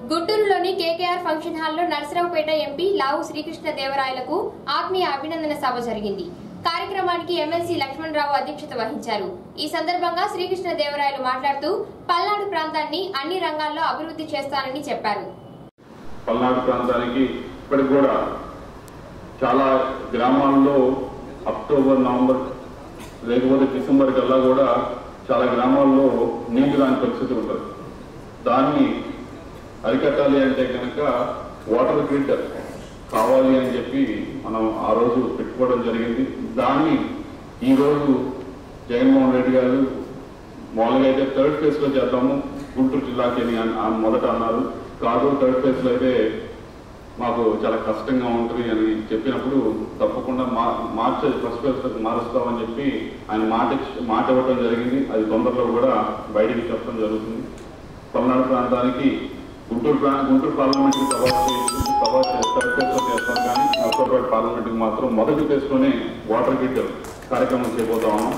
గుంటూరులోని KKR function హాల్లో Narasaraopet MP Lavu Srikrishna దేవరాయలకు ఆత్మీయ అభినందన సభ జరిగింది కార్యక్రమానికి ఎమ్మెల్సీ లక్ష్మణరావు అధ్యక్షత వహించారు ఈ సందర్భంగా శ్రీకృష్ణ దేవరాయలు మాట్లాడుతూ పల్నాడు ప్రాంతాన్ని అన్ని రంగాల్లో అభివృద్ధి చేస్తానని చెప్పారు పల్నాడు ప్రాంతానికి ఇప్పటికి కూడా చాలా గ్రామాల్లో అక్టోబర్ నవంబర్ లేకపోతే డిసెంబర్ కల్లా కూడా చాలా గ్రామాల్లో నీళ్లు రాని పరిస్థితి ఉంటుంది దాన్ని అరికట్టాలి అంటే కనుక వాటర్ గ్రిడ్ కావాలి అని చెప్పి మనం ఆ రోజు పెట్టుకోవడం జరిగింది దాన్ని ఈ రోజు జగన్మోహన్ రెడ్డి గారు మామూలుగా అయితే థర్డ్ ఫేజ్ లో చేద్దాము గుంటూరు జిల్లాకి అని అన్- ఆ మొదట అన్నారు కాదు థర్డ్ ఫేజ్ లో అయితే మాకు చాలా కష్టంగా ఉంటుంది అని చెప్పినప్పుడు తప్పకుండా మా మార్చే ఫస్ట్ ఫేజ్ మారుస్తామని చెప్పి ఆయన మాట ఇచ్చి- మాట ఇవ్వడం జరిగింది అది తొందరలో కూడా బయటికి చెప్పడం జరుగుతుంది పల్నాడు ప్రాంతానికి గుంటూరు ప్రా గుంటూరు పార్లమెంట్కి కవర్ చేసి కవర్ థర్డ్ ఫేజ్ లో చేస్తాం కానీ నర్సరావుపేట పార్లమెంట్కి మాత్రం మొదటి ఫేజ్ లోనే వాటర్ గ్రిడ్ కార్యక్రమం చేయబోతా ఉన్నాం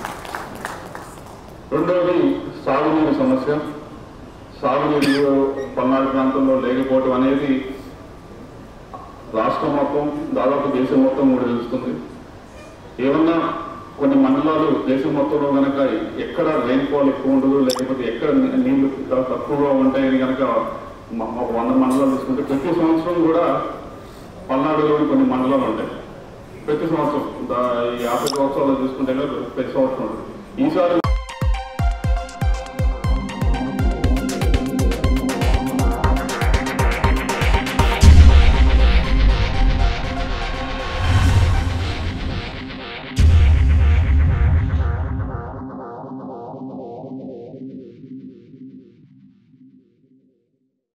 రెండవది సాగునీరు సమస్య సాగునీరు పల్నాడు ప్రాంతంలో లేకపోవడం అనేది రాష్ట్రం మొత్తం దాదాపు దేశం మొత్తం కూడా తెలుస్తుంది ఏమన్నా కొన్ని మండలాలు దేశం మొత్తంలో కనుక ఎక్కడ రెయిన్ఫాల్ ఎక్కువ ఉండదు లేకపోతే ఎక్కడ నీ- నీళ్లు చాలా తక్కువగా ఉంటాయని కనుక మ- ఒక వంద మండలాలు తీసుకుంటే ప్రతి సంవత్సరం కూడా పల్నాడులోని కొన్ని మండలాలు ఉంటాయి ప్రతి సంవత్సరం దా- ఈ యాభై సంవత్సరాలు చూసుకుంటే కనుక ప్రతి సంవత్సరం ఉంటుంది ఈసారి